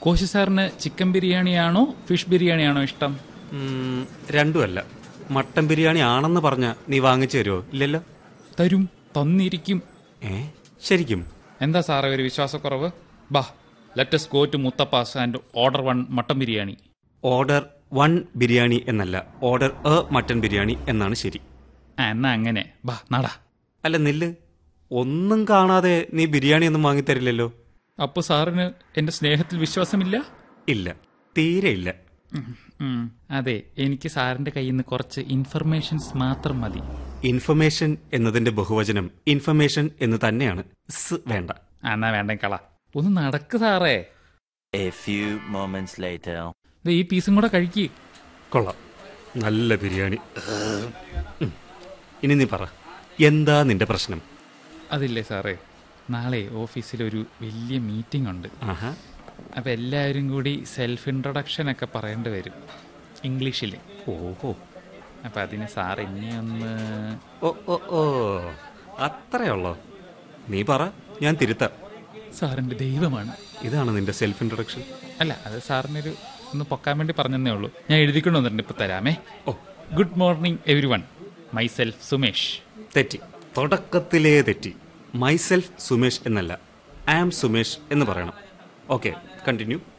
കോശി സാറിന് chicken ബിരിയാണിയാണോ fish ബിരിയാണിയാണോ ഇഷ്ടം ഉം, രണ്ടുമല്ല മട്ടൻ ബിരിയാണി ആണെന്ന് പറഞ്ഞ നീ വാങ്ങിച്ചു തരുമോ ഇല്ലല്ലോ തരും തന്നിരിക്കും ഏ ശരിക്കും എന്താ സാറേ ഒരു വിശ്വാസക്കുറവ് ബാ let's go to Muthappa's and order one mutton biryani order one biryani എന്നല്ല ഓർഡർ എ മട്ടൻ ബിരിയാണി എന്നാണ് ശരി ആ എന്നാ അങ്ങനെ ബാ നാടാ അല്ല നില്ല് ഒന്നും കാണാതെ നീ ബിരിയാണി ഒന്നും വാങ്ങിത്തരില്ലല്ലോ അപ്പൊ സാറിന് എന്റെ സ്നേഹത്തിൽ വിശ്വാസമില്ല ഇല്ല തീരെ ഇല്ല ഉം, ഉം. അതെ എനിക്ക് സാറിന്റെ കയ്യിൽ നിന്ന് കുറച്ച് ഇൻഫർമേഷൻസ് മാത്രം മതി ഇൻഫർമേഷൻ എന്നതിന്റെ ബഹുവചനം ഇൻഫർമേഷൻ എന്ന് തന്നെയാണ് സ് വേണ്ട ആ, എന്നാ വേണ്ട കള ഒന്ന് നടക്ക് സാറേ A few moments later. ദേ ഈ പീസും കൂടെ കഴിക്ക് കൊള്ളാം നല്ല ബിരിയാണി ഉം. ഇനി നീ പറ എന്താ നിന്റെ പ്രശ്നം അതില്ലേ സാറേ നാളെ ഓഫീസിൽ ഒരു വലിയ മീറ്റിംഗ് ഉണ്ട് ആഹാ അപ്പം എല്ലാവരും കൂടി സെൽഫ് ഇൻട്രൊഡക്ഷൻ ഒക്കെ പറയേണ്ടി വരും ഇംഗ്ലീഷിൽ ഓഹോ അപ്പം അതിന് സാർ ഇനി ഒന്ന് ഓ ഓ ഓ അത്രയുള്ളോ നീ പറ ഞാൻ തിരുത്താം സാറിൻ്റെ ദൈവമാണ് ഇതാണ് നിന്റെ സെൽഫ് ഇൻട്രൊഡക്ഷൻ അല്ല അത് സാറിനൊരു ഒന്ന് പൊക്കാൻ വേണ്ടി പറഞ്ഞതേ ഉള്ളൂ ഞാൻ എഴുതിക്കൊണ്ട് വന്നിട്ടുണ്ട് ഇപ്പം തരാമേ oh good morning everyone myself Sumesh തെറ്റി തുടക്കത്തിലേ തെറ്റി മൈസെൽഫ് സുമേഷ് എന്നല്ല ആം സുമേഷ് എന്ന് പറയണം ഓക്കെ കണ്ടിന്യൂ